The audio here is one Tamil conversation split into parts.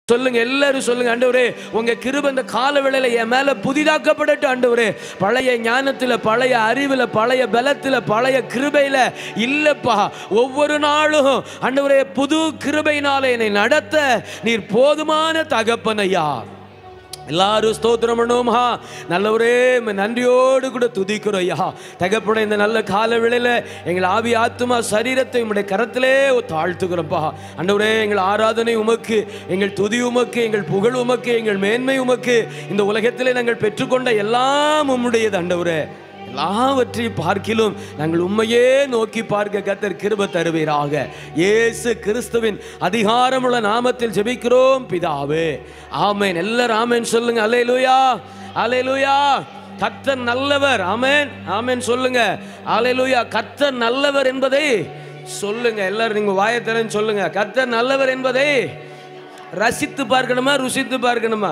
சொல்லுங்க எல்லாரும் சொல்லுங்க ஆண்டவரே உங்க கிருபை இந்த கால வேளையில என் மேல புதிதாக்கப்படட்டும் ஆண்டவரே பழைய ஞானத்துல பழைய அறிவுல பழைய பலத்துல பழைய கிருபையில இல்லப்பா ஒவ்வொரு நாளும் ஆண்டவரே புது கிருபையினால என்னை நடத்த நீர் போதுமான தகப்பனையா எல்லாரும் ஸ்தோத்திரம் பண்ணுவோமா நல்லவரே உம்மை நன்றியோடு கூட துதிக்கிறோம் ஐயா தகப்பட இந்த நல்ல கால வேளையில எங்கள் ஆவி ஆத்துமா சரீரத்தை உம்முடைய கரத்திலே தாழ்த்துக்கிறோம்ப்பா ஆண்டவரே எங்கள் ஆராதனை உமக்கு எங்கள் துதி உமக்கு எங்கள் புகழ் உமக்கு எங்கள் மேன்மை உமக்கு இந்த உலகத்திலே நாங்கள் பெற்றுக்கொண்ட எல்லாம் உம்முடையது ஆண்டவரே எல்லாவற்றையும் பார்க்கிலும் நாங்கள் உண்மையே நோக்கி பார்க்க கத்தர் கிருப தருவீராக இயேசு கிறிஸ்துவின் அதிகாரமுள்ள நாமத்தில் ஜெபிக்கிறோம் பிதாவே ஆமென் எல்லாரும் ஆமென் சொல்லுங்க அல்லேலூயா அல்லேலூயா கத்தர் நல்லவர் ஆமென் ஆமென் சொல்லுங்க அல்லேலூயா கத்தர் நல்லவர் என்பதை சொல்லுங்க எல்லாரும் நீங்க வாயை திறந்து சொல்லுங்க கத்தர் நல்லவர் என்பதை ரசித்து பார்க்கணுமா ருசித்து பார்க்கணுமா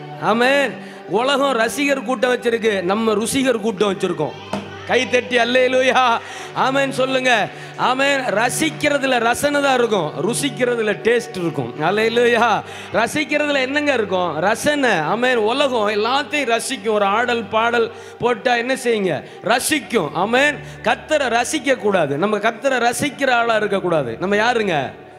ஆமென் உலகம் ரசிகர் கூட்டம் வச்சிருக்கு நம்ம ருசிகர் கூட்டம் வச்சிருக்கோம் கை தட்டி அல்லேலூயா ஆமென் சொல்லுங்க ஆமென் ரசிக்கிறதுல ரசனை தான் இருக்கும் ருசிக்கிறதுல டேஸ்ட் இருக்கும் அல்லேலூயா ரசிக்கிறதுல என்னங்க இருக்கும் ரசனை ஆமென் உலகம் எல்லாத்தையும் ரசிக்கும் ஒரு ஆடல் பாடல் போட்டா என்ன செய்யுங்க ரசிக்கும் ஆமென் கத்தரை ரசிக்க கூடாது நம்ம கத்தரை ரசிக்கிற ஆளா இருக்கக்கூடாது நம்ம யாருங்க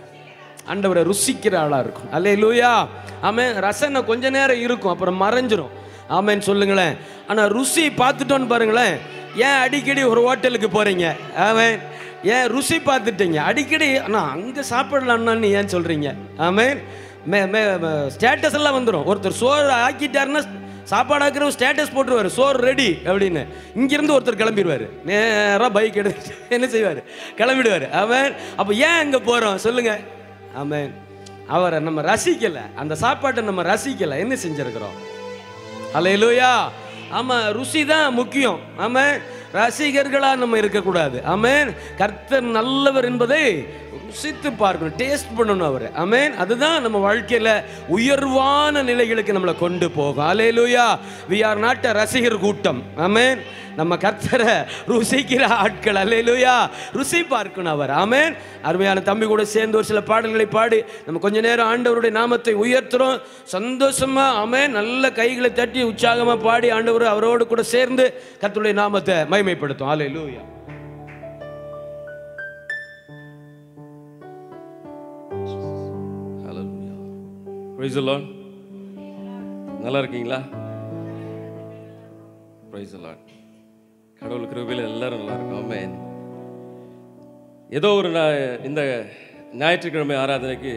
ஆண்டவரை ருசிக்கிற ஆளாக இருக்கும் அல்லே லூயா ஆமென் ரசனை கொஞ்ச நேரம் இருக்கும் அப்புறம் மறைஞ்சிரும் ஆமென் சொல்லுங்களேன் ஆனால் ருசி பார்த்துட்டோன்னு பாருங்களேன் ஏன் அடிக்கடி ஒரு ஹோட்டலுக்கு போகிறீங்க ஆமென் ஏன் ருசி பார்த்துட்டீங்க அடிக்கடி அண்ணா அங்கே சாப்பிடலாம்னு ஏன் சொல்கிறீங்க ஆமென் மே மே ஸ்டேட்டஸ் எல்லாம் வந்துடும் ஒருத்தர் சோறு ஆக்கிட்டாருன்னா சாப்பாடு ஆக்குற ஸ்டேட்டஸ் போட்டுருவாரு சோறு ரெடி அப்படின்னு இங்கிருந்து ஒருத்தர் கிளம்பிடுவார் நேராக பைக் எடுத்து என்ன செய்வார் கிளம்பிடுவார் அவன் அப்போ ஏன் அங்கே போகிறோம் சொல்லுங்க ஆமென் அவரை நம்ம ரசிக்கலை அந்த சாப்பாட்டை நம்ம ரசிக்கலை என்ன செஞ்சிருக்கிறோம் ஹalleluya ஆமாம் ருசி தான் முக்கியம் ஆமாம் ரசிகர்களாக நம்ம இருக்கக்கூடாது ஆமென் கர்த்தர் நல்லவர் என்பதை ருசித்து பார்க்கணும் டேஸ்ட் பண்ணணும் அவர் ஆமென் அதுதான் நம்ம வாழ்க்கையில் உயர்வான நிலைகளுக்கு நம்மளை கொண்டு போகும் hallelujah we are not a ரசிகர் கூட்டம் ஆமென் நம்ம கர்த்தரை ருசிக்கிற ஆட்கள் அல்லேலூயா ருசி பார்க்கணும் அவர் ஆமென் அருமையான தம்பி கூட சேர்ந்து ஒரு சில பாடல்களை பாடி நம்ம கொஞ்ச நேரம் ஆண்டவருடைய நாமத்தை உயர்த்துறோம் சந்தோஷமா ஆமென் நல்ல கைகளை தட்டி உற்சாகமா பாடி ஆண்டவர் அவரோடு கூட சேர்ந்து கர்த்தருடைய நாமத்தை மகிமைப்படுத்தும் அல்லேலூயா ஹalleluya praise the lord நல்லா இருக்கீங்களா praise the lord கடவுள் கிருபையில் எல்லாரும் நல்லா இருக்கும் ஆமென் ஏதோ ஒரு நா- இந்த ஞாயிற்றுக்கிழமை ஆராதனைக்கு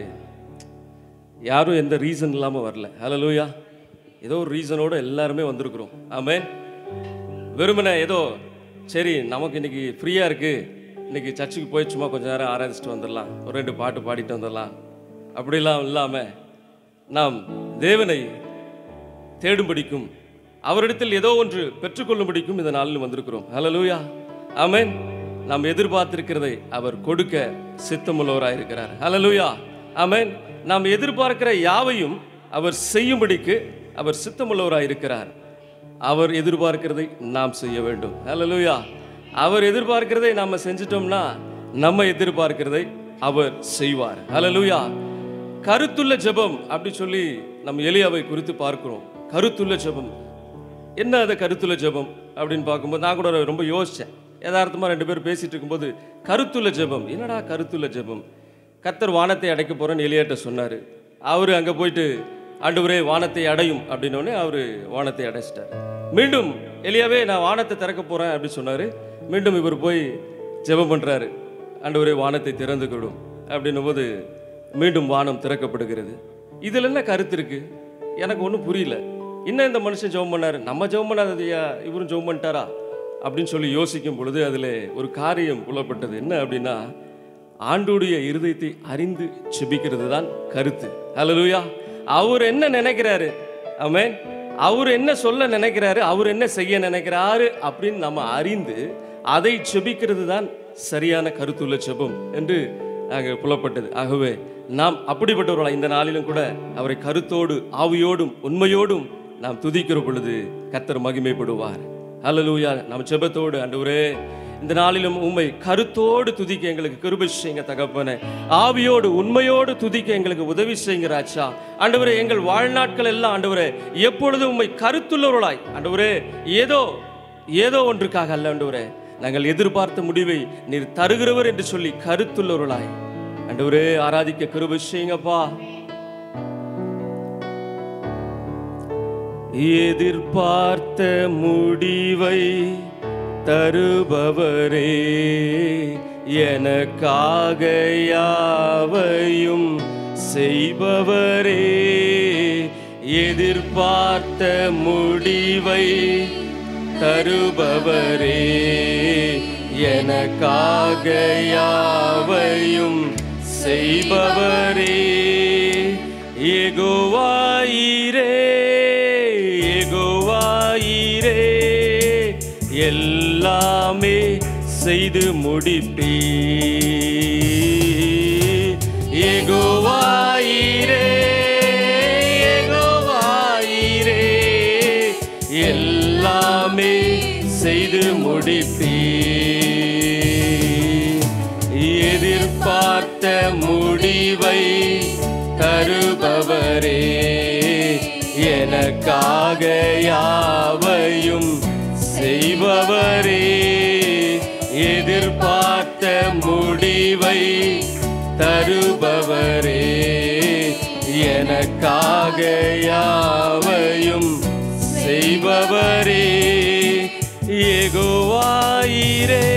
யாரும் எந்த ரீசன் இல்லாமல் வரல ஹalleluya ஏதோ ஒரு ரீசனோடு எல்லாருமே வந்திருக்கிறோம் ஆமென் வெறுமனே ஏதோ சரி நமக்கு இன்னைக்கு ஃப்ரீயாக இருக்குது இன்னைக்கு சர்ச்சுக்கு போய் சும்மா கொஞ்ச நேரம் ஆராதிச்சுட்டு வந்துடலாம் ஒரு ரெண்டு பாட்டு பாடிட்டு வந்துடலாம் அப்படிலாம் இல்லாமல் நாம் தேவனை தேடும்படிக்கும் அவரிடத்தில் ஏதோ ஒன்று பெற்றுக்கொள்ளும்படிக்கும் இந்த நாளில் வந்திருக்கிறோம் ஹalleluya ஆமென் நாம் எதிர்பார்த்திருக்கிறதை அவர் கொடுக்க சித்தமுள்ளவராக இருக்கிறார் ஹalleluya ஆமென் நாம் எதிர்பார்க்கிற யாவையும் அவர் செய்யும்படிக்கு அவர் சித்தமுள்ளவராக இருக்கிறார் அவர் எதிர்பார்க்கிறதை நாம் செய்ய வேண்டும் ஹalleluya அவர் எதிர்பார்க்கிறதை நாம செஞ்சிட்டோம்னா நம்ம எதிர்பார்க்கிறதை அவர் செய்வார் ஹalleluya கருத்துள்ள ஜெபம் அப்படி சொல்லி நம்ம எலியாவை குறித்து பார்க்கிறோம் கருத்துள்ள ஜெபம் என்ன அது கருத்துள்ள ஜெபம் அப்படின்னு பார்க்கும்போது நான் கூட ரொம்ப யோசித்தேன் யதார்த்தமாக ரெண்டு பேரும் பேசிட்டு இருக்கும்போது கருத்துள்ள ஜெபம் என்னடா கருத்துள்ள ஜெபம் கத்தர் வானத்தை அடைக்க போகிறேன்னு எலியாட்ட சொன்னார் அவர் அங்கே போயிட்டு ஆண்டவரே வானத்தை அடையும் அப்படின்னோடனே அவர் வானத்தை அடைச்சிட்டார் மீண்டும் எலியாவே நான் வானத்தை திறக்க போகிறேன் அப்படின்னு சொன்னார் மீண்டும் இவர் போய் ஜெபம் பண்ணுறாரு ஆண்டவரே வானத்தை திறந்து கொடும் அப்படின்னும் போது மீண்டும் வானம் திறக்கப்படுகிறது இதில் என்ன கருத்து இருக்கு எனக்கு ஒன்றும் புரியல இன்னும் இந்த மனுஷன் ஜெபம் பண்ணாரு நம்ம ஜெபம் பண்ணாததையா இவரும் ஜெபம் பண்ணிட்டாரா அப்படின்னு சொல்லி யோசிக்கும் பொழுது அதில் ஒரு காரியம் புலப்பட்டது என்ன அப்படின்னா ஆண்டுடைய இருதயத்தை அறிந்து செபிக்கிறது தான் கருத்து ஹalleluya அவர் என்ன நினைக்கிறாரு ஆமென் அவர் என்ன சொல்ல நினைக்கிறாரு அவர் என்ன செய்ய நினைக்கிறாரு அப்படின்னு நம்ம அறிந்து அதை செபிக்கிறது தான் சரியான கருத்துள்ள செபம் என்று அங்கே புலப்பட்டது ஆகவே நாம் அப்படிப்பட்டவர்களா இந்த நாளிலும் கூட அவரை கருத்தோடு ஆவியோடும் உண்மையோடும் நாம் துதிக்கிற பொழுது கர்த்தர் மகிமைப்படுவார் ஹalleluya நம்ம ஜெபத்தோடு ஆண்டவரே இந்த நாளிலும் உண்மை கருத்தோடு துதிக்க எங்களுக்கு கிருபை செய்யுங்க தகப்பனே ஆவியோடு உண்மையோடு துதிக்க எங்களுக்கு உதவி செய்யுங்க ராஜா ஆண்டவரே எங்கள் வாழ்நாட்கள் எல்லாம் ஆண்டவரே எப்பொழுதும் உண்மை கருத்துள்ளவர்களாய் ஆண்டவரே ஏதோ ஏதோ ஒன்றுக்காக அல்ல ஆண்டவரே நாங்கள் எதிர்பார்த்த முடிவை நீர் தருகிறவர் என்று சொல்லி கருத்துள்ளவர்களாய் ஆண்டவரே ஆராதிக்க கிருபை செய்யுங்கப்பா எதிர்பார்த்த முடிவை தருபவரே எனக்காக யாவையும் செய்பவரே எதிர்பார்த்த முடிவை தருபவரே எனக்காக யாவையும் செய்பவரே எகோவாயிரே எகோவாயிரே எல்லாமே செய்து முடிப்பீ எகோவாயிரே எகோவாயிரே எல்லாமே செய்து முடிப்பீ எதிர்பார்த்த முடிவை தருபவரே எனக்காக யாவையும் செய்பவரே எதிர்பார்த்த முடிவை தருபவரே எனக்காக யாவையும் செய்பவரே ஏகோவாயிரே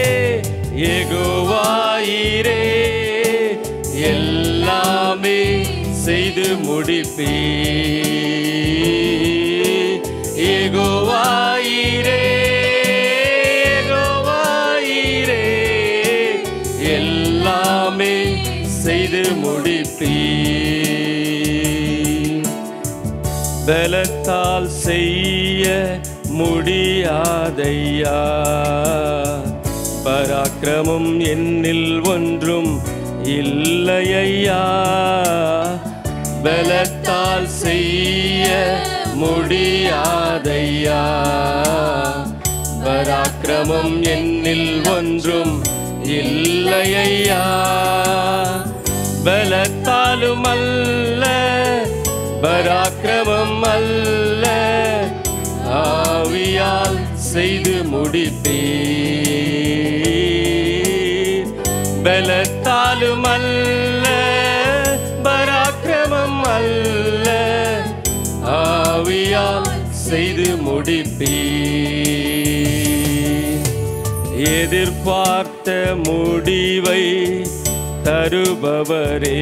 ஏகோவாயிரே எல்லாமே செய்து முடிப்பீ ஏகோவாயிரே ஏகோவாயிரே எல்லாமே செய்து முடிப்பீ பலத்தால் செய்ய முடியாதையா பராக்கிரமம் என்னில் ஒன்றும் இல்லையா பலத்தால் செய்ய முடியாதையா பராக்கிரமம் என்னில் ஒன்றும் இல்லையா பலத்தாலும் அல்ல பராக்கிரமம் அல்ல ஆவியால் செய்து முடிப்பீ பலத்தாலும் அல்ல பராக்கிரமம் அல்ல ஆவியால் செய்து முடிப்பீ எதிர்பார்த்த முடிவை தருபவரே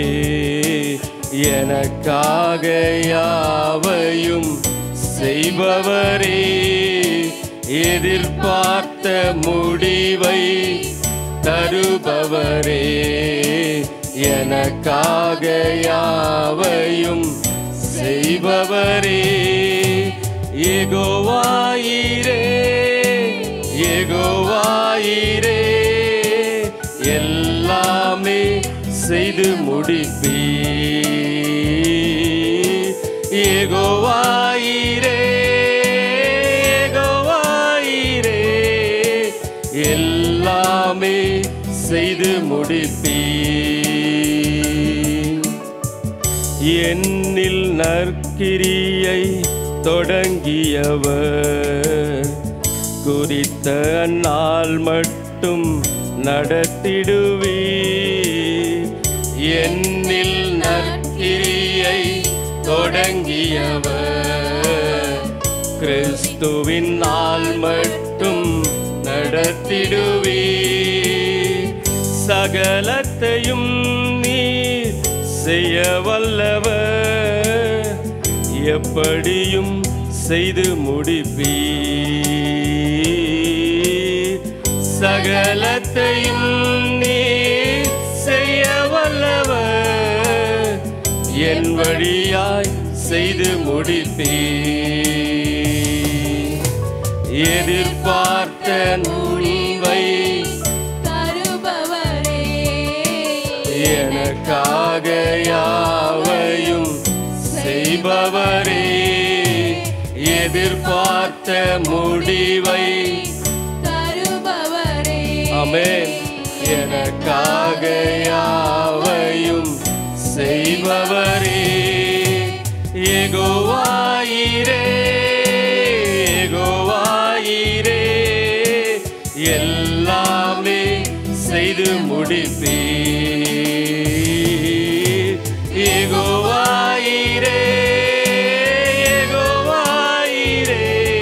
எனக்காக யாவையும் செய்பவரே எதிர்பார்த்த முடிவை தருபவரே எனக்காக யாவையும் செய்பவரே ஏகோவாயிரே ஏகோவாயிரே எல்லாமே செய்து முடிப்பீ ஏகோவாயிரே ஏகோவாயிரே எல்லாமே செய்து முடிப்பீ என்னில் நற்கிரியை தொடங்கியவர் குறித்த நாள் மட்டும் நடத்திடுவே என்னில் நற்கிரியை தொடங்கியவர் கிறிஸ்துவின் நாள் மட்டும் நடத்திடுவே சகலத்தையும் நீர் செய்ய வல்லவர் எப்படியும் செய்து முடிப்பீ சகலத்தையும் நீர் செய்ய வல்லவர் என் வழியாய் செய்து முடிப்பீ எதிர்பார்த்த நுழைவை தருபவரே எனக்காக யாவையும் செய்பவரே எதிர்பார்த்த முடிவை தருபவரே ஆமென் எனக்காக யாவையும் செய்பவரே ஏகோவாயிரே ஏகோவாயிரே எல்லாமே செய்து முடிப்பீர் ஏகோவாயிரே ஏகோவாயிரே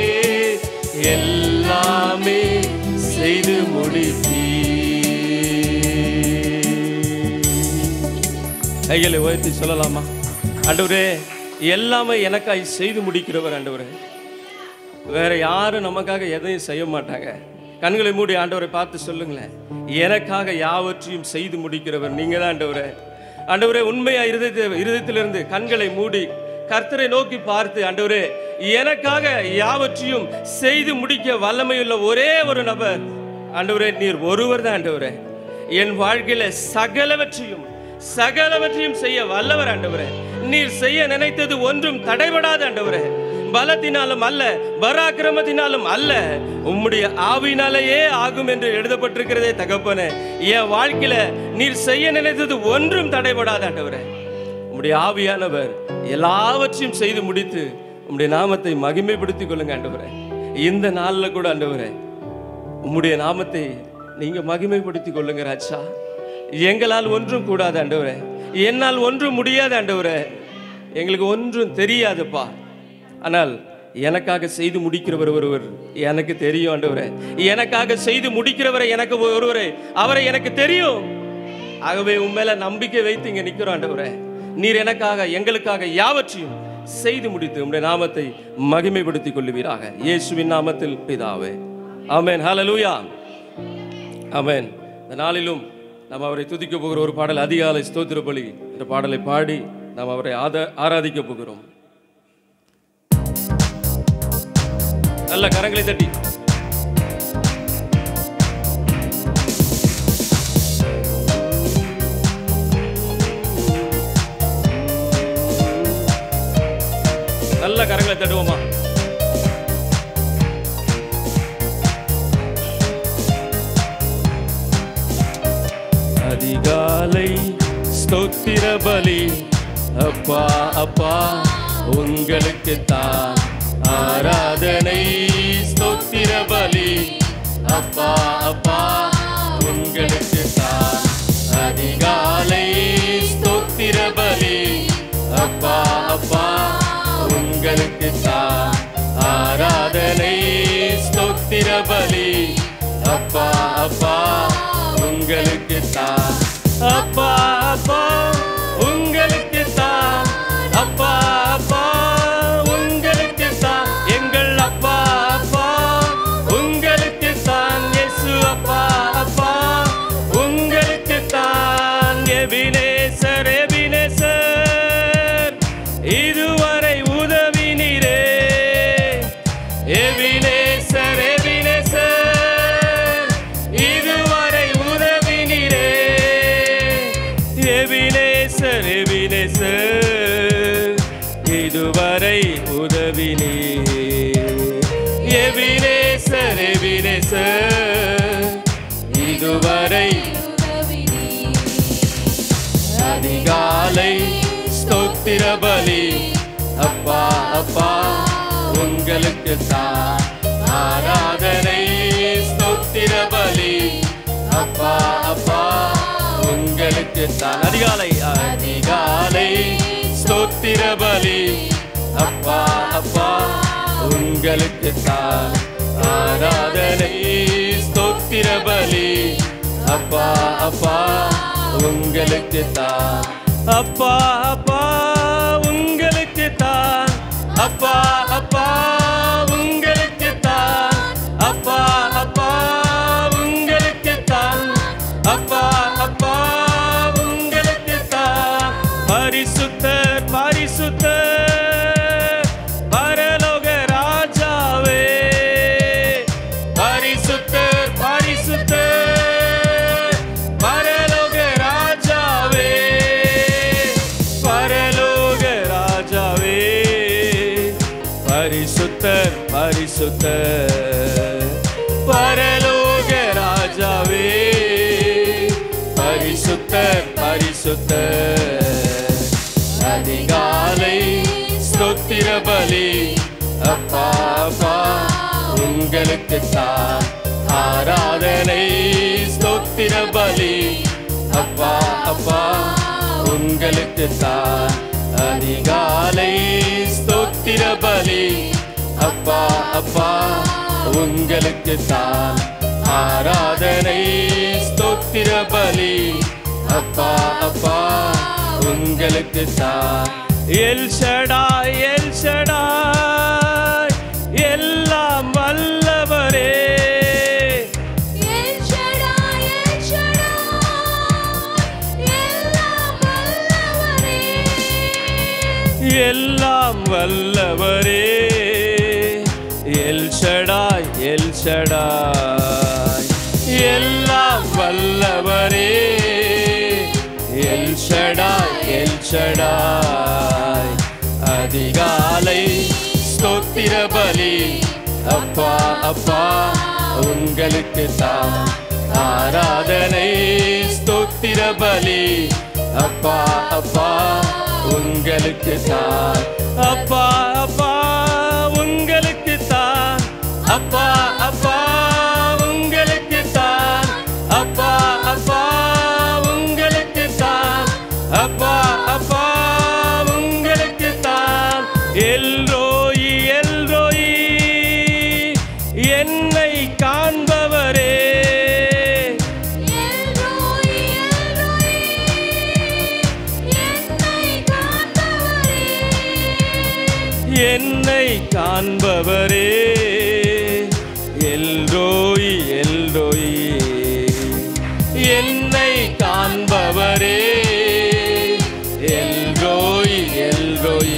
எல்லாமே செய்து முடிப்பீர் கைகளை உயர்த்தி சொல்லலாமா ஆண்டவரே எல்லாமே எனக்காய் செய்து முடிக்கிறவர் ஆண்டவரே வேற யாரும் நமக்காக எதையும் செய்ய மாட்டாங்க கண்களை மூடி ஆண்டவரை பார்த்து சொல்லுங்களேன் எனக்காக யாவற்றையும் செய்து முடிக்கிறவர் நீங்க தான் ஆண்டவரே ஆண்டவரே உண்மையா இருதயத்தை இருதயத்திலிருந்து கண்களை மூடி கர்த்தரை நோக்கி பார்த்து ஆண்டவரே எனக்காக யாவற்றையும் செய்து முடிக்க வல்லமையுள்ள ஒரே ஒரு நபர் ஆண்டவரே நீர் ஒருவர் தான் ஆண்டவரே என் வாழ்க்கையில சகலவற்றையும் சகலவற்றையும் செய்ய வல்லவர் ஆண்டவரே நீர் செய்ய நினைத்தது ஒன்றும் தடைபடாத ஆண்டவரே பலத்தினாலும் அல்ல பராக்கிரமத்தினாலும் அல்ல உம்முடைய ஆவினாலேயே ஆகும் என்று எழுதப்பட்டிருக்கிறதே தகப்பனே என் வாழ்க்கையில நீர் செய்ய நினைத்தது ஒன்றும் தடைபடாத ஆண்டவரே உம்முடைய ஆவியானவர் எல்லாவற்றையும் செய்து முடித்து உம்முடைய நாமத்தை மகிமைப்படுத்திக் கொள்ளுங்க ஆண்டவரே இந்த நாள்ல கூட ஆண்டவரே உம்முடைய நாமத்தை நீங்க மகிமைப்படுத்திக் கொள்ளுங்க ராஜா எங்களால் ஒன்றும் கூடாது ஆண்டவரே என்னால் ஒன்றும் முடியாது ஆண்டவரே எங்களுக்கு ஒன்றும் தெரியாதுப்பா ஆனால் எனக்காக செய்து முடிக்கிறவர் ஒருவர் எனக்கு தெரியும் ஆண்டவரே எனக்காக செய்து முடிக்கிறவரை எனக்கு ஒருவரை அவரை எனக்கு தெரியும் ஆகவே உன் மேல நம்பிக்கை வைத்து இங்க நிக்கிறோம் ஆண்டவரே நீர் எனக்காக எங்களுக்காக யாவற்றையும் செய்து முடித்து உம்முடைய நாமத்தை மகிமைப்படுத்திக் கொள்ளுவீராக இயேசுவின் நாமத்தில் பிதாவே ஆமென் ஹalleluya ஆமென் இந்த நாளிலும் நாம் அவரை துதிக்க போகிற ஒரு பாடல் அதிகாலை ஸ்தோத்திர பலி என்ற பாடலை பாடி நாம் அவரை ஆத ஆராதிக்க போகிறோம் நல்ல கரங்களை தட்டி நல்ல கரங்களை தட்டுவோமா அதிகாலை ஸ்தோத்திர பலி அப்பா அப்பா உங்களுக்கு தான் ஆராதனை ஸ்தோத்திர பலி அப்பா அப்பா உங்களுக்கு தான் அதிகாலை ஸ்தோத்திர பலி அப்பா அப்பா உங்களுக்கு தான் ஆராதனை ஸ்தோத்திர பலி அப்பா அப்பா உங்களுக்கு தான் அப்பா அப்பா உங்களுக்கு தான் அப்பா அப்பா உங்களுக்கு தான் எங்கள் அப்பா அப்பா உங்களுக்கு தான் இயேசு அப்பா அப்பா உங்களுக்கு தான் எபினேசர் எபினேசர் இதுவரை உதவினீரே எபினேசர் எபினேசர் இதுவரை உதவினீரே எபினேசர் எபினேசர் இதுவரை உதவினீ எபினேசர் எபினேசர் இதுவரை அதிகாலை ஸ்தோத்திர பலி அப்பா அப்பா உங்களுக்கு தான் ஆராதனை ஸ்தோத்திர பலி அப்பா அப்பா உங்களுக்கு தான் அதிகாலை அதிகாலை ஸ்தோத்திர பலி அப்பா அப்பா உங்களுக்கு தான் ஆராதனை ஸ்தோத்திர பலி அப்பா அப்பா உங்களுக்கு தான் அப்பா அப்பா உங்களுக்கு தான் அப்பா அப்பா உங்களுக்கு தான் அப்பா அப்பா உங்களுக்கு தான் அப்பா அப்பா உங்களுக்கு தான் பரிசுத்தர் பரிசுத்தர் பரலோக ராஜாவே பரிசுத்தர் பரிசுத்தர் பரலோக ராஜாவே பரலோக ராஜாவே பரிசுத்தர் பரிசுத்தர் பரலோக ராஜாவே ஸ்தோத்திர பலி அப்பா அப்பா உங்களுக்கு தான் ஆராதனை ஸ்தோத்திர பலி அப்பா அப்பா உங்களுக்கு தான் அதிகாலை ஸ்தோத்திர பலி அப்பா அப்பா உங்களுக்கு தான் ஆராதனை ஸ்தோத்திர பலி அப்பா அப்பா உங்களுக்கு தான் எல் ஷடாய் எல் ஷடாய் எல்லாம் வல்லவரே எல் ஷடாய் எல் ஷடாய் எல்லாம் வல்லவரே எல்லாம் வல்லவரே எல் ஷடாய் எல் ஷடாய் எல்லாம் வல்லவரே எல் ஷடாய் எல் ஷடாய் அதிகாலை ஸ்தோத்திர பலி அப்பா அப்பா உங்களுக்கு தான் ஆராதனை ஸ்தோத்திர பலி அப்பா அப்பா உங்களுக்கு தான் அப்பா அப்பா உங்களுக்கு தான் அப்பா அப்பா உங்களுக்கு தான் அப்பா அப்பா உங்களுக்கு தான் அப்பா அப்பா உங்களுக்கு தான் எல்ரோயி எல்ரோயி என்னை காண்பவரே எல்ரோய் எல்ரோய் என்னை காண்பவரே என்னை காண்பவரே எல்ரோய் எல்ரோய் என்னை காண்பவரே எல்ரோய் எல்ரோய்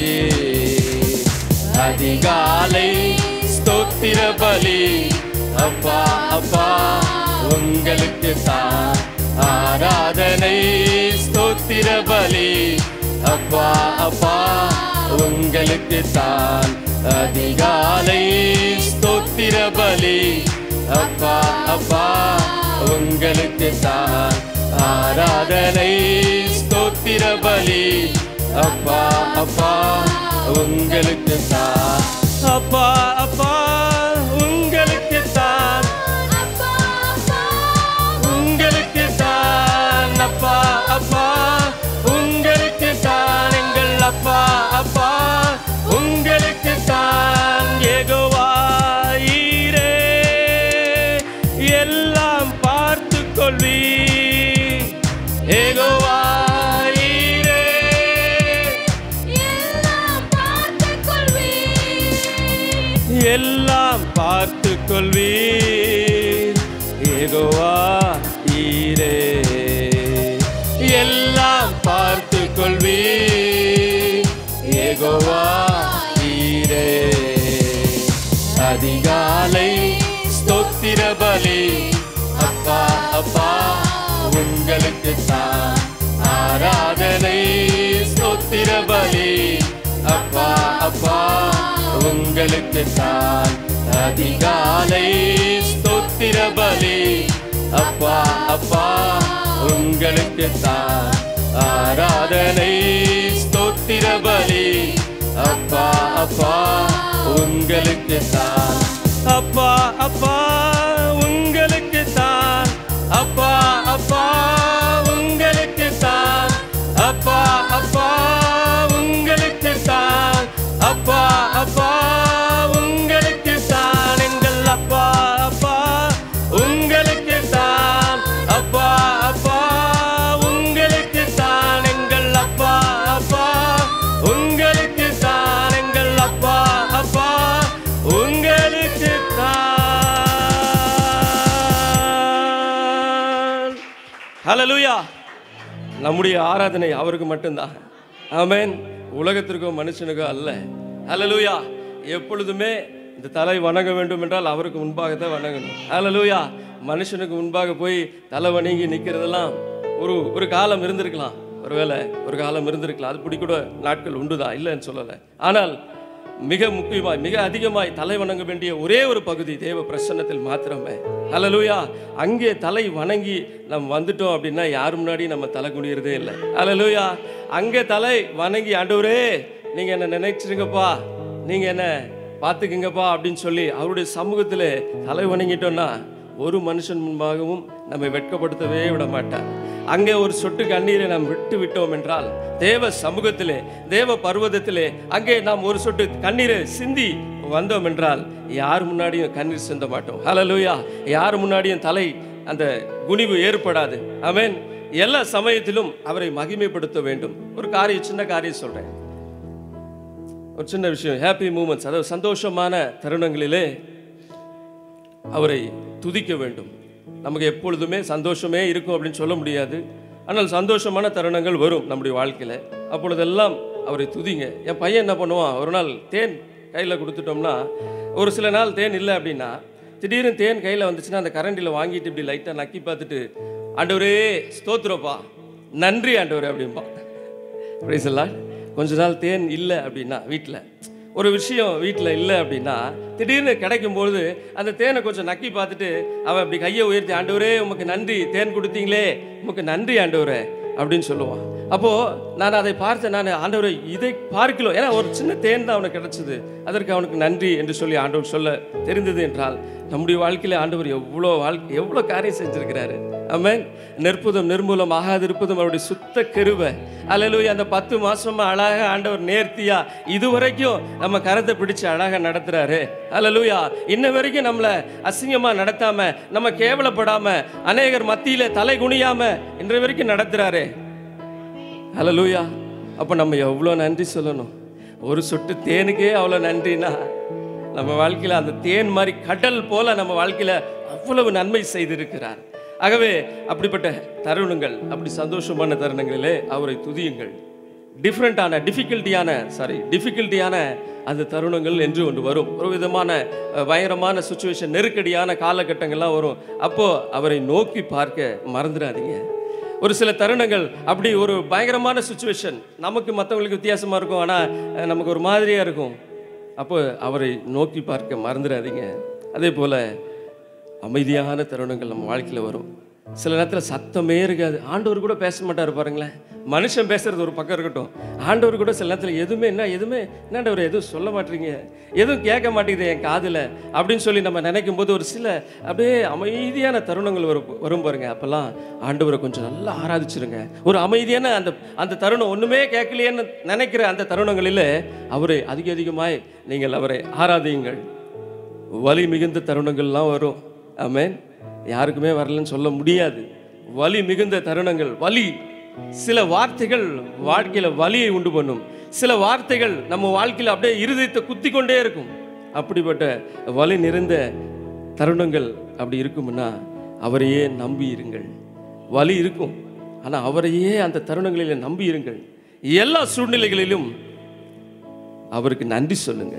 அதிகாலை ஸ்தோத்திர பலி அப்பா அப்பா உங்களுக்கு தான் ஆராதனை ஸ்தோத்திர பலி அப்பா அப்பா உங்களுக்கு தான் அதிகாலை ஸ்தோத்திர பலி அப்பா அப்பா உங்களுக்கு தான் ஆராதனை ஸ்தோத்திர பலி அப்பா அப்பா உங்களுக்கு தான் அப்பா அப்பா உங்களுக்கு தான் அப்பா அப்பா உங்களுக்கு தான் அப்பா அப்பா உங்களுக்கு தான் எங்கள் அப்பா அப்பா உங்களுக்கு தான் ஏகோவாயிரே எல்லாம் பார்த்து கொள்வி ஏகோவாயிரே எல்லாம் பார்த்துக் கொள்வீர் எல்லாம் பார்த்து கொள்வீர் ஏகோவா ஈரே எல்லாம் பார்த்து கொள்வீர் ஏகோவா ஈரே அதிகாலை ஸ்தோத்திர பலி அப்பா அப்பா உங்களுக்கு தான் ஆராதனை ஸ்தோத்திர பலி அப்பா அப்பா உங்களுக்கு தான் அதிகாலை ஸ்தோத்திர பலி அப்பா அப்பா உங்களுக்கு தான் ஆராதனை ஸ்தோத்திர பலி அப்பா அப்பா உங்களுக்கு தான் அப்பா அப்பா உங்களுக்கு தான் அப்பா அப்பா உங்களுக்கு தான் அப்பா அப்பா உங்களுக்கு தான் அப்பா அப்பா உங்களுக்கு தான் எங்கள் அப்பா அப்பா உங்களுக்கு தான் அப்பா அப்பா உங்களுக்கு தான் எங்கள் அப்பா அப்பா உங்களுக்கு தான் எங்கள் அப்பா அப்பா உங்களுக்கு தான் ஹalleluya நம்முடைய ஆராதனை அவருக்கு மட்டும்தான் ஆமென் உலகத்திற்கோ மனுஷனுக்கோ அல்ல ஹalleluya எப்பொழுதுமே இந்த தலை வணங்க வேண்டும் என்றால் அவருக்கு முன்பாக தான் வணங்கணும் ஹalleluya மனுஷனுக்கு முன்பாக போய் தலை வணங்கி நிற்கிறதெல்லாம் ஒரு ஒரு காலம் இருந்திருக்கலாம் ஒருவேளை ஒரு காலம் இருந்திருக்கலாம் அது பிடி கூட நாட்கள் உண்டுதான் இல்லைன்னு சொல்லலை ஆனால் மிக முக்கியமாய் மிக அதிகமாய் தலை வணங்க வேண்டிய ஒரே ஒரு பகுதி தேவ பிரசன்னத்தில் மாத்திரமே ஹalleluya அங்கே தலை வணங்கி நம்ம வந்துட்டோம் அப்படின்னா யார் முன்னாடி நம்ம தலை குனிகிறதே இல்லை ஹalleluya அங்கே தலை வணங்கி ஆண்டவரே நீங்க என்ன நினைச்சிருங்கப்பா நீங்க என்ன பார்த்துக்குங்கப்பா அப்படின்னு சொல்லி அவருடைய சமூகத்தில் தலை வணங்கிட்டோம்னா ஒரு மனுஷன் முன்பாகவும் நம்மை வெட்கப்படுத்தவே விட மாட்டார் அங்கே ஒரு சொட்டு கண்ணீரை நாம் விட்டு விட்டோம் என்றால் தேவ சமூகத்திலே தேவ பர்வதத்திலே அங்கே நாம் ஒரு சொட்டு கண்ணீரை சிந்தி வந்தோம் என்றால் யார் முன்னாடியும் கண்ணீர் சிந்த மாட்டோம் ஹalleluya யார் முன்னாடியும் தலை அந்த குனிவு ஏற்படாது ஆமென் எல்லா சமயத்திலும் அவரை மகிமைப்படுத்த வேண்டும் ஒரு காரியம் சின்ன காரியம் சொல்றேன் ஒரு சின்ன விஷயம் ஹாப்பி மூமெண்ட்ஸ் அதாவது சந்தோஷமான தருணங்களிலே அவரை துதிக்க வேண்டும் நமக்கு எப்பொழுதுமே சந்தோஷமே இருக்கும் அப்படின்னு சொல்ல முடியாது ஆனால் சந்தோஷமான தருணங்கள் வரும் நம்முடைய வாழ்க்கையில் அப்பொழுதெல்லாம் அவரை துதிங்க என் பையன் என்ன பண்ணுவான் ஒரு நாள் தேன் கையில் கொடுத்துட்டோம்னா ஒரு சில நாள் தேன் இல்லை அப்படின்னா திடீர்னு தேன் கையில் வந்துச்சுன்னா அந்த கரண்டியில் வாங்கிட்டு இப்படி லைட்டாக நக்கி பார்த்துட்டு ஆண்டவரே ஸ்தோத்திரப்பா நன்றி ஆண்டவரே அப்படிம்பா Praise the Lord. கொஞ்ச நாள் தேன் இல்லை அப்படின்னா வீட்டில் ஒரு விஷயம் வீட்டில் இல்லை அப்படின்னா திடீர்னு கிடைக்கும்பொழுது அந்த தேனை கொஞ்சம் நக்கி பார்த்துட்டு அவன் அப்படி கையை உயர்த்தி ஆண்டவரே உமக்கு நன்றி தேன் கொடுத்தீங்களே உமக்கு நன்றி ஆண்டவரே அப்படின்னு சொல்லுவான் அப்போது நான் அதை பார்த்து நான் ஆண்டவரை இதை பார்க்கலாம் ஏன்னா ஒரு சின்ன தேன் தான் அவனுக்கு கிடைச்சது அதற்கு அவனுக்கு நன்றி என்று சொல்லி ஆண்டவர் சொல்ல தெரிந்தது என்றால் நம்முடைய வாழ்க்கையில் ஆண்டவர் எவ்வளோ வாழ்க்கை எவ்வளோ காரியம் செஞ்சிருக்கிறாரு ஆமென் நெற்புதம் நிர்மூலம் ஆகாதிருப்பதும் அவருடைய சுத்த கிருபை அல்லேலூயா அந்த பத்து மாசமா அழகா ஆண்டவர் நேர்த்தியா இதுவரைக்கும் நம்ம கரத்தை பிடிச்சு அழகா நடத்துறாரு அல்லேலூயா இன்ன வரைக்கும் நம்மள அசிங்கமா நடத்தாம நம்ம கேவலப்படாம அநேகர் மத்தியில தலை குனியாம இன்று வரைக்கும் நடத்துறாரு ஹalleluya அப்போ நம்ம எவ்வளோ நன்றி சொல்லணும் ஒரு சொட்டு தேனுக்கே அவ்வளோ நன்றினா நம்ம வாழ்க்கையில் அந்த தேன் மாதிரி கடல் போல நம்ம வாழ்க்கையில் அவ்வளவு நன்மை செய்திருக்கிறார் ஆகவே அப்படிப்பட்ட தருணங்கள் அப்படி சந்தோஷமான தருணங்களிலே அவரை துதியுங்கள் டிஃப்ரெண்ட்டான டிஃபிகல்ட்டியான சாரி டிஃபிகல்ட்டியான அந்த தருணங்கள் என்று ஒன்று வரும் ஒரு விதமான அஹ், பயங்கரமான சுச்சுவேஷன் நெருக்கடியான காலகட்டங்கள்லாம் வரும் அப்போது அவரை நோக்கி பார்க்க மறந்துடாதீங்க ஒரு சில தருணங்கள் அப்படி ஒரு பயங்கரமான சுச்சுவேஷன் நமக்கு மற்றவங்களுக்கு வித்தியாசமாக இருக்கும் ஆனால் அஹ், நமக்கு ஒரு மாதிரியாக இருக்கும் அப்போ அவரை நோக்கி பார்க்க மறந்துடாதீங்க அதே போல் அமைதியான தருணங்கள் நம்ம வாழ்க்கையில் வரும் சில நேரத்தில் சத்தமே இருக்காது ஆண்டவர் கூட பேச மாட்டார் பாருங்களேன் மனுஷன் பேசுறது ஒரு பக்கம் இருக்கட்டும் ஆண்டவர் கூட சில நேரத்தில் எதுவுமே என்ன எதுவுமே என்னண்டவர் எதுவும் சொல்ல மாட்டீங்க எதுவும் கேட்க மாட்டேங்குது என் காதில் அப்படின்னு சொல்லி நம்ம நினைக்கும் போது ஒரு சில அப்படியே அமைதியான தருணங்கள் வரும் வரும் பாருங்க அப்போல்லாம் ஆண்டவரை கொஞ்சம் நல்லா ஆராதிச்சிருங்க ஒரு அமைதியான அந்த அந்த தருணம் ஒன்றுமே கேட்கலையேன்னு நினைக்கிற அந்த தருணங்களில் அவரை அதிக அதிகமாய் நீங்கள் அவரை ஆராதியுங்கள் வலி மிகுந்த தருணங்கள்லாம் வரும் ஆமென் யாருக்குமே வரலன்னு சொல்ல முடியாது வலி மிகுந்த தருணங்கள் வலி சில வார்த்தைகள் வாழ்க்கையில வலியை உண்டு பண்ணும் சில வார்த்தைகள் நம்ம வாழ்க்கையில அப்படியே இருதயத்தை குத்தி கொண்டே இருக்கும் அப்படிப்பட்ட வலி நிறைந்த தருணங்கள் அப்படி இருக்கும்னா அவரையே நம்பி இருங்கள் வலி இருக்கும் ஆனால் அவரையே அந்த தருணங்களில் நம்பி இருங்கள் எல்லா சூழ்நிலைகளிலும் அவருக்கு நன்றி சொல்லுங்க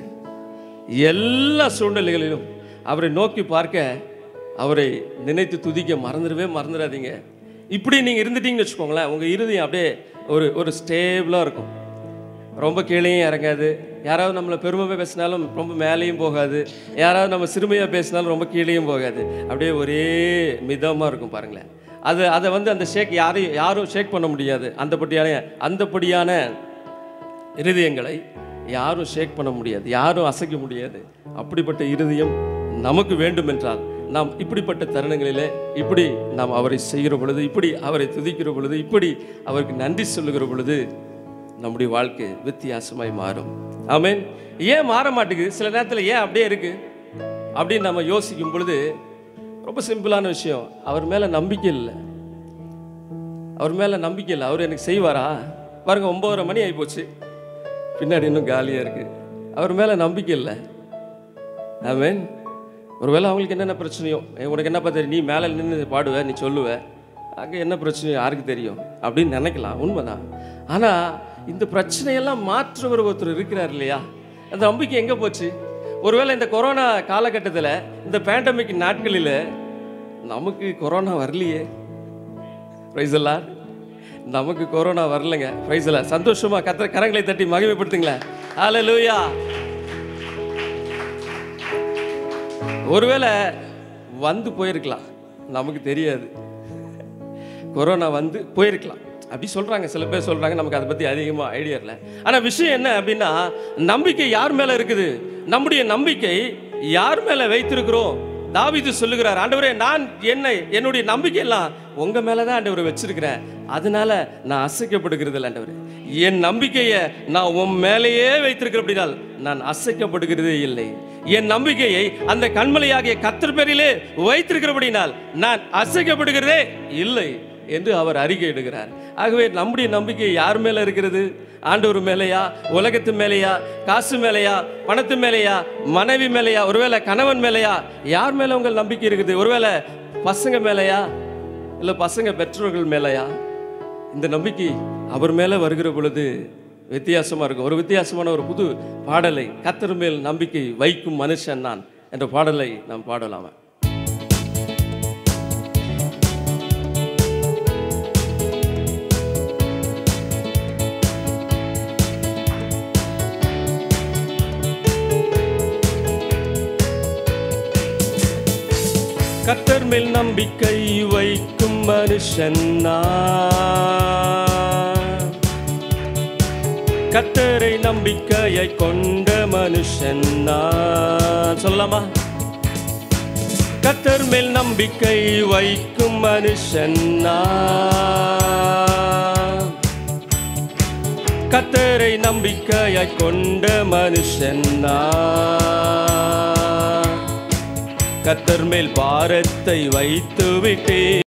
எல்லா சூழ்நிலைகளிலும் அவரை நோக்கி பார்க்க அவரை நினைத்து துதிக்க மறந்துடவே மறந்துடாதீங்க இப்படி நீங்கள் இருந்துட்டீங்கன்னு வச்சுக்கோங்களேன் உங்கள் இருதயம் அப்படியே ஒரு ஒரு ஸ்டேபிளாக இருக்கும் ரொம்ப கீழேயும் இறங்காது யாராவது நம்மளை பெருமையாக பேசினாலும் ரொம்ப மேலேயும் போகாது யாராவது நம்ம சிறுமையாக பேசினாலும் ரொம்ப கீழேயும் போகாது அப்படியே ஒரே மிதமாக இருக்கும் பாருங்களேன் அது அதை வந்து அந்த ஷேக் யாரையும் யாரும் ஷேக் பண்ண முடியாது அந்தபடியான அந்தபடியான இருதயங்களை யாரும் ஷேக் பண்ண முடியாது யாரும் அசைக்க முடியாது அப்படிப்பட்ட இருதயம் நமக்கு வேண்டும் என்றால் நாம் இப்படிப்பட்ட தருணங்களிலே இப்படி நாம் அவரை செய்கிற பொழுது இப்படி அவரை துதிக்கிற பொழுது இப்படி அவருக்கு நன்றி சொல்லுகிற பொழுது நம்முடைய வாழ்க்கை வித்தியாசமாய் மாறும் ஆமென் ஏன் மாற மாட்டேங்குது சில நேரத்தில் ஏன் அப்படியே இருக்கு அப்படின்னு நம்ம யோசிக்கும் பொழுது ரொம்ப சிம்பிளான விஷயம் அவர் மேலே நம்பிக்கை இல்லை அவர் மேலே நம்பிக்கை இல்லை அவர் எனக்கு செய்வாரா பாருங்க ஒம்பதரை மணி ஆகிப்போச்சு பின்னாடி இன்னும் காலியாக இருக்குது அவர் மேலே நம்பிக்கை இல்லை ஆமென் ஒருவேளை அவங்களுக்கு என்னென்ன பிரச்சனையோ "ஏய், உனக்கு என்னப்பா தெரியும் நீ மேலே நின்று பாடுவ நீ சொல்லுவ அங்கே என்ன பிரச்சனையோ யாருக்கு தெரியும் அப்படின்னு நினைக்கலாம் உண்மைதான் ஆனால் இந்த பிரச்சனையெல்லாம் மாற்றுவர் ஒருத்தர் இருக்கிறார் இல்லையா அந்த நம்பிக்கை எங்கே போச்சு ஒருவேளை இந்த கொரோனா காலகட்டத்தில் இந்த பேண்டமிக் நாட்களில் நமக்கு கொரோனா வரலையே பிரைஸல்லா நமக்கு கொரோனா வரலங்க பிரைஸல்ல சந்தோஷமா கத்திர கரங்களை தட்டி மகிமைப்படுத்துங்களேன் ஹalleluya ஒருவேளை வந்து போயிருக்கலாம் நமக்கு தெரியாது கொரோனா வந்து போயிருக்கலாம் அப்படி சொல்றாங்க சில பேர் சொல்றாங்க நமக்கு அதை பத்தி அதிகமாக ஐடியா இல்லை ஆனா விஷயம் என்ன அப்படின்னா நம்பிக்கை யார் மேல இருக்குது நம்முடைய நம்பிக்கை யார் மேல வைத்திருக்கிறோம் தாவீது சொல்லுகிறார் ஆண்டவரே நான் என்னை என்னுடைய நம்பிக்கை எல்லாம் உங்க மேல தான் ஆண்டவர் வச்சிருக்கிறேன் அதனால நான் அசைக்கப்படுகிறது இல்லை ஆண்டவரே என் நம்பிக்கையை நான் உன் மேலேயே வைத்திருக்கிற அப்படினால் நான் அசைக்கப்படுகிறதே இல்லை என் நம்பிக்கையை அந்த கண்மலையாகிய கத்தர் பேரிலே வைத்திருக்கிறபடினால் நான் அசைக்கப்படுகிறதே இல்லை என்று அவர் அறிக்கையிடுகிறார் ஆகவே நம்முடைய நம்பிக்கை யார் மேல இருக்கிறது ஆண்டவர் மேலேயா உலகத்து மேலேயா காசு மேலேயா பணத்து மேலேயா மனைவி மேலேயா ஒருவேளை கணவன் மேலேயா யார் மேல உங்கள் நம்பிக்கை இருக்குது ஒருவேளை பசங்க மேலேயா இல்லை பசங்க பெற்றோர்கள் மேலேயா இந்த நம்பிக்கை அவர் மேலே வருகிற பொழுது வித்தியாசமா இருக்கும் ஒரு வித்தியாசமான ஒரு புது பாடலை கத்தர் மேல் நம்பிக்கை வைக்கும் மனுஷன் நான் என்ற பாடலை நாம் பாடலாமா கத்தர் மேல் நம்பிக்கை வைக்கும் மனுஷன் நான். கத்தரை நம்பிக்கையை கொண்ட மனுஷன் நான். சொல்லலாமா கத்தர் மேல் நம்பிக்கை வைக்கும் மனுஷன் நான். கத்தரை நம்பிக்கையை கொண்ட மனுஷன் நான். கத்தர் மேல் பாரத்தை வைத்து விட்டே